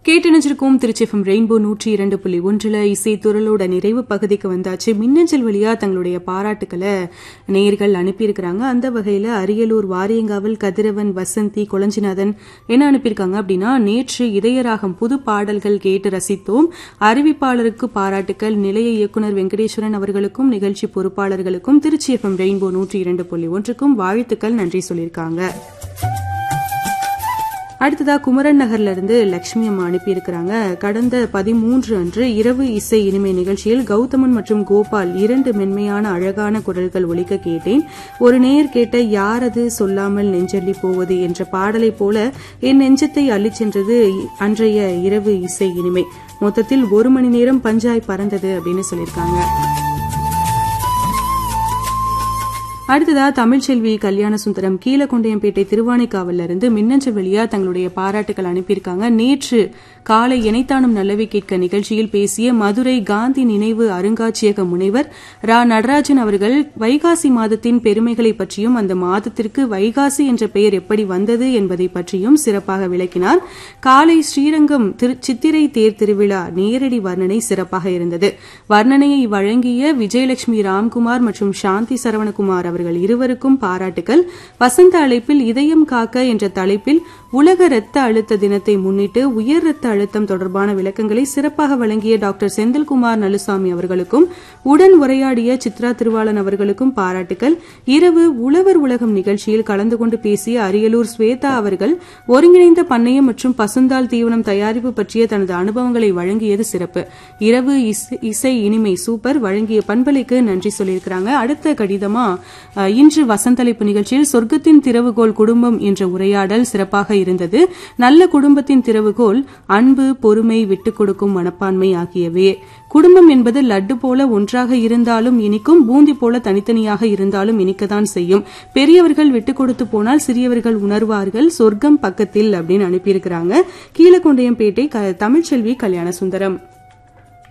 கேட்டணிச்சிருக்கும் திருச்சிஃபம் rainbow நூற்றி இரண்டு புள்ளி ஒன்றில் இசை துறலோட நிறைவு பகுதிக்கு வந்தாச்சு மின்னஞ்சல் வழியா தங்களுடைய பாராட்டுக்களை நேயர்கள் அனுப்பியிருக்கிறாங்க அந்த வகையில் அரியலூர் வாரியங்காவல் கதிரவன் வசந்தி கொளஞ்சிநாதன் என்ன அனுப்பியிருக்காங்க அப்படின்னா நேற்று இதயராகம் புது பாடல்கள் கேட்டு ரசித்தோம் அறிவிப்பாளருக்கு பாராட்டுக்கள் நிலைய இயக்குநர் வெங்கடேஸ்வரன் அவர்களுக்கும் நிகழ்ச்சி பொறுப்பாளர்களுக்கும் திருச்சி எஃப்எம் ரெயின்போ நூற்றி இரண்டு புள்ளி ஒன்றுக்கும் வாழ்த்துக்கள் நன்றி சொல்லியிருக்காங்க அடுத்ததா குமரன் நகர்ல இருந்து லட்சுமி அம்மா அனுப்பியிருக்கிறாங்க கடந்த பதிமூன்று அன்று இரவு இசை இனிமை நிகழ்ச்சியில் கௌதமன் மற்றும் கோபால் இரண்டு மென்மையான அழகான குரல்கள் ஒலிக்க கேட்டேன் ஒரு நேர் கேட்ட யாரது சொல்லாமல் நெஞ்சள்ளி போவது என்ற பாடலை போல என் நெஞ்சத்தை அள்ளிச் சென்றது அன்றைய இரவு இசை இனிமை மொத்தத்தில் ஒரு மணி நேரம் பஞ்சாய் பறந்தது அப்படின்னு சொல்லியிருக்காங்க அடுத்ததா தமிழ்ச்செல்வி கல்யாண சுந்தரம் கீழகொண்டையம்பேட்டை திருவானைக்காவல்ல இருந்து மின்னஞ்சல் வழியா தங்களுடைய பாராட்டுகள் அனுப்பியிருக்காங்க நேற்று காலை இணைத்தானும் நல்லவை கேட்க நிகழ்ச்சியில் பேசிய மதுரை காந்தி நினைவு அருங்காட்சியக முனைவர் ரா நடராஜன் அவர்கள் வைகாசி மாதத்தின் பெருமைகளை பற்றியும் அந்த மாதத்திற்கு வைகாசி என்ற பெயர் எப்படி வந்தது என்பதை பற்றியும் சிறப்பாக விளக்கினார் காலை ஸ்ரீரங்கம் சித்திரை தேர் திருவிழா நேரடி வர்ணனை சிறப்பாக இருந்தது வர்ணனையை வழங்கிய விஜயலட்சுமி ராம்குமார் மற்றும் சாந்தி சரவணகுமார் அவர்கள் இருவருக்கும் பாராட்டுகள் வசந்த அழைப்பில் இதயம் காக்க என்ற தலைப்பில் உலக இரத்த அழுத்த தினத்தை முன்னிட்டு உயர் இரத்த அழுத்தம் தொடர்பான விளக்கங்களை சிறப்பாக வழங்கிய டாக்டர் செந்தில்குமார் நலுசாமி அவர்களுக்கும் உடன் உரையாடிய சித்ரா திருவாளன் அவர்களுக்கும் பாராட்டுகள் இரவு உழவர் உலகம் நிகழ்ச்சியில் கலந்து கொண்டு பேசிய அரியலூர் ஸ்வேதா அவர்கள் ஒருங்கிணைந்த பண்ணையம் மற்றும் பசுந்தால் தீவனம் தயாரிப்பு பற்றிய தனது அனுபவங்களை வழங்கியது சிறப்பு இரவு இசை இனிமை சூப்பர் வழங்கிய பண்பலைக்கு நன்றி சொல்லியிருக்கிறாங்க அடுத்த கடிதமா இன்று வசந்தளிப்பு நிகழ்ச்சியில் சொர்க்கத்தின் திறவுகோல் குடும்பம் என்ற உரையாடல் சிறப்பாக இருந்தது நல்ல குடும்பத்தின் திறவுகோல் அன்பு பொறுமை விட்டுக் கொடுக்கும் மனப்பான்மை ஆகியவே குடும்பம் என்பது லட்டு போல ஒன்றாக இருந்தாலும் இனிக்கும் பூந்தி போல தனித்தனியாக இருந்தாலும் இனிக்கத்தான் செய்யும் பெரியவர்கள் விட்டுக் கொடுத்து போனால் சிறியவர்கள் உணர்வார்கள் சொர்க்கம் பக்கத்தில் அப்படின்னு அனுப்பியிருக்கிறாங்க கீழக்கொண்டையம்பேட்டை தமிழ்ச்செல்வி கல்யாண சுந்தரம்